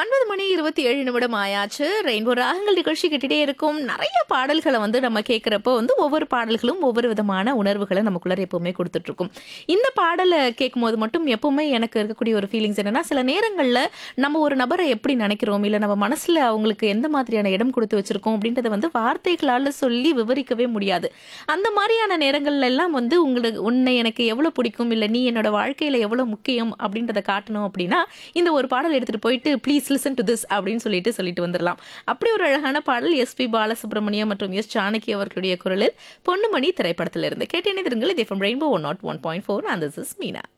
ஒன்பது மணி இருபத்தி ஏழு நிமிடம் ஆயாச்சு ரெயின்போ ராகங்கள் நிகழ்ச்சி கிட்டே இருக்கும் நிறைய பாடல்களை வந்து நம்ம கேட்குறப்போ வந்து ஒவ்வொரு பாடல்களும் ஒவ்வொரு விதமான உணர்வுகளை நமக்குள்ள எப்பவுமே கொடுத்துட்டு இருக்கும் இந்த பாடலை கேட்கும்போது மட்டும் எப்பவுமே எனக்கு இருக்கக்கூடிய ஒரு ஃபீலிங்ஸ் என்னன்னா சில நேரங்களில் நம்ம ஒரு நபரை எப்படி நினைக்கிறோம் இல்லை நம்ம மனசுல அவங்களுக்கு எந்த மாதிரியான இடம் கொடுத்து வச்சிருக்கோம் அப்படின்றத வந்து வார்த்தைகளால் சொல்லி விவரிக்கவே முடியாது அந்த மாதிரியான நேரங்கள்ல எல்லாம் வந்து உங்களுக்கு உன்னை எனக்கு எவ்வளோ பிடிக்கும் இல்லை நீ என்னோட வாழ்க்கையில எவ்வளோ முக்கியம் அப்படின்றத காட்டணும் அப்படின்னா இந்த ஒரு பாடல் எடுத்துட்டு போயிட்டு ப்ளீஸ் லிசன் டு திஸ் அப்படின்னு சொல்லிட்டு சொல்லிட்டு வந்துடலாம் அப்படி ஒரு அழகான பாடல் எஸ்பி பாலசுப்ரமணியம் மற்றும் எஸ் ஜானகி அவர்களுடைய குரலில் பொன்னுமணி திரைப்படத்திலிருந்து கேட்டேனே திருங்கள் இது rainbow one naught one point four அந்த இஸ் மீனா